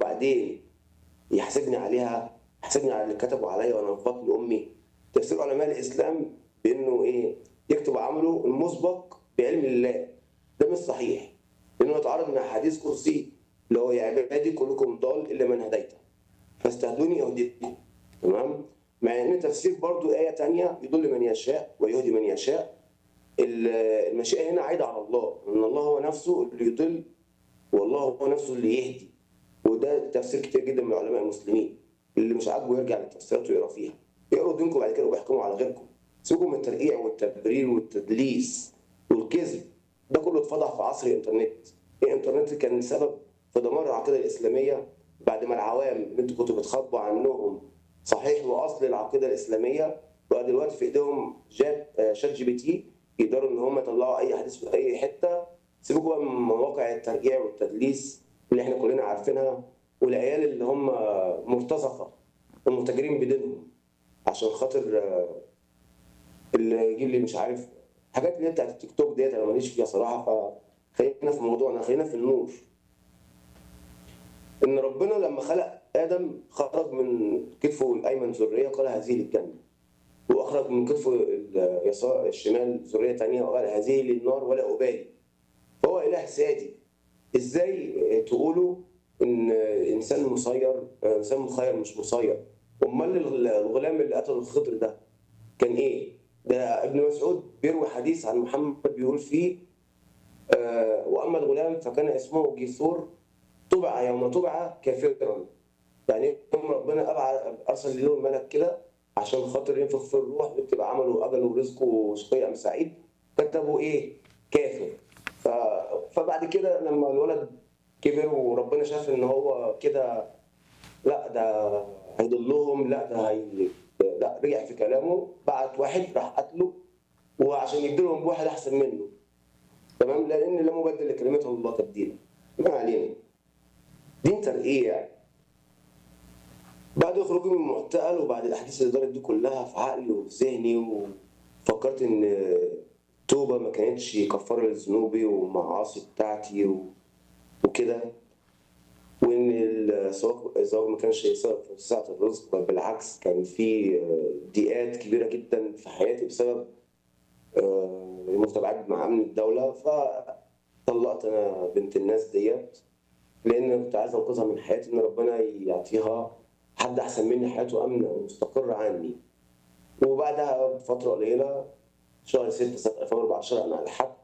وبعدين يحاسبني عليها يحاسبني على اللي كتبوا عليا وانا في بطن امي تفسير علماء الاسلام بانه ايه يكتب عمله المسبق بعلم الله ده مش صحيح لانه يتعارض مع حديث قدسي اللي هو يا عبادي كلكم ضال الا من هديته فاستهدوني اهديكم تمام مع ان تفسير برضو ايه تانية يضل من يشاء ويهدي من يشاء ال- المشيئه هنا عايده على الله ان الله هو نفسه اللي يضل والله هو نفسه اللي يهدي وده تفسير كتير جدا من علماء المسلمين اللي مش عاجبه يرجع للتفسيرات ويقرا فيها يقروا دينكم بعد كده ويحكموا على غيركم سيبكم من الترقيع والتبرير والتدليس والكذب ده كله اتفضح في عصر الانترنت الانترنت كان سبب في دمار العقيده الاسلاميه بعد ما العوام اللي انتوا كنتوا بتخبوا عنهم صحيح واصل العقيده الاسلاميه بقى دلوقتي في ايديهم جات آه، شات جي بي تي يقدروا ان هم يطلعوا اي حديث في اي حته سيبكم بقى من مواقع الترقيع والتدليس اللي احنا كلنا عارفينها والعيال اللي هم مرتزقه ومتاجرين بدينهم عشان خاطر آه، اللي يجيب لي مش عارف حاجات اللي هي بتاعت التيك توك ديت انا ماليش فيها صراحه فخلينا في موضوعنا خلينا في النور ان ربنا لما خلق ادم خرج من كتفه الايمن ذريه قال هذه للجنه واخرج من كتفه اليسار الشمال ذريه ثانيه وقال هذه للنار ولا ابالي فهو اله سادي ازاي تقولوا ان انسان مسير انسان مخير مش مسير امال الغلام اللي قتل الخضر ده كان ايه ده ابن مسعود بيروي حديث عن محمد بيقول فيه آه، واما الغلام فكان اسمه جيثور طبع يوم طبع كافرا يعني يوم ربنا أبعد ارسل له الملك كده عشان خاطر ينفخ في الروح ويكتب عمله واجله ورزقه وشقي ام سعيد كتبوا ايه؟ كافر ف... فبعد كده لما الولد كبر وربنا شاف ان هو كده لا ده هيضلهم لا ده هي لا رجع في كلامه بعت واحد راح قتله وعشان يديلهم بواحد احسن منه تمام لان لا مبدل لكلمات الله تبديلا ما علينا دين ترقيع بعد خروجي من المعتقل وبعد الاحداث اللي دارت دي كلها في عقلي وفي ذهني وفكرت ان توبه ما كانتش كفاره لذنوبي والمعاصي بتاعتي و- وكده وان الزواج الزواج ما كانش سبب في سعه الرزق بل بالعكس كان في ضيقات كبيره جدا في حياتي بسبب آه، المتابعات مع امن الدوله فطلقت انا بنت الناس ديت لان كنت عايز انقذها من حياتي ان ربنا يعطيها حد احسن مني حياته امنه ومستقره عني وبعدها بفتره قليله شهر 6 سنه 2014 انا الحقت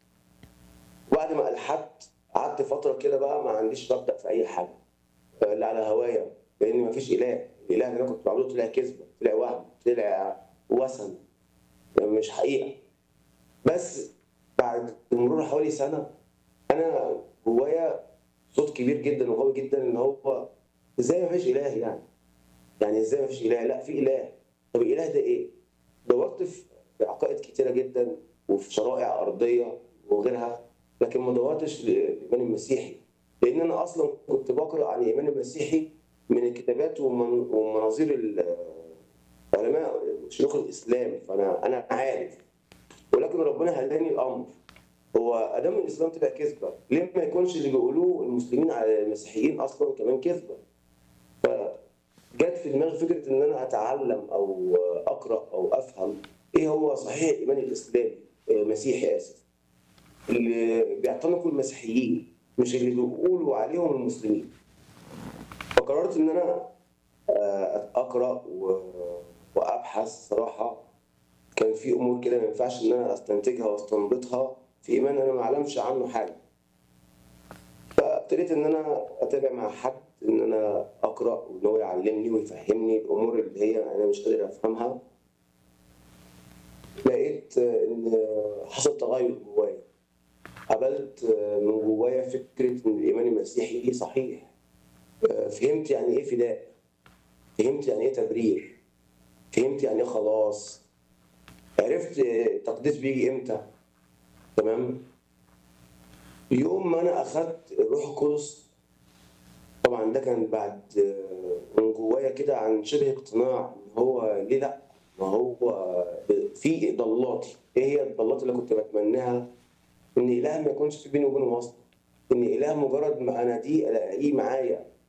وبعد ما الحقت قعدت فتره كده بقى ما عنديش مبدا في اي حاجه اللي على هوايا لان ما فيش اله الاله اللي انا كنت بعبده طلع كذبه طلع وهم طلع وثن مش حقيقه بس بعد مرور حوالي سنه انا جوايا صوت كبير جدا وقوي جدا ان هو ازاي ما فيش اله يعني يعني ازاي ما فيش اله لا في اله طب الاله ده ايه دورت في في عقائد كتيره جدا وفي شرائع ارضيه وغيرها لكن ما دورتش للايمان المسيحي لان انا اصلا كنت بقرا عن الايمان المسيحي من الكتابات ومن- ومناظير ال- علماء شيوخ الاسلام فانا انا عارف ولكن ربنا هداني الامر هو ادام الاسلام طلع كذبه ليه ما يكونش اللي بيقولوه المسلمين على المسيحيين اصلا كمان كذبه فجت في دماغي فكره ان انا اتعلم او اقرا او افهم ايه هو صحيح الايمان الاسلامي المسيحي اسف اللي بيعتنقوا المسيحيين مش اللي بيقولوا عليهم المسلمين فقررت ان انا آه، اقرا و- وابحث صراحه كان في امور كده ما ينفعش ان انا استنتجها واستنبطها في ايمان انا ما اعلمش عنه حاجه فابتديت ان انا اتابع مع حد ان انا اقرا وان هو يعلمني ويفهمني الامور اللي هي انا مش قادر افهمها لقيت آه، ان حصل تغير جوايا قبلت آه، من جوايا فكره ان الايمان المسيحي صحيح آه، فهمت يعني ايه فداء فهمت يعني ايه تبرير فهمت يعني ايه خلاص عرفت التقديس بيجي امتى تمام يوم ما انا اخدت الروح القدس طبعا ده كان بعد آه، من جوايا كده عن شبه اقتناع ان هو ليه لا ما هو في ضلاتي ايه هي الضلات اللي كنت بتمناها ان اله ما يكونش في بيني وبينه واسطه ان اله مجرد ما اناديه الاقيه معايا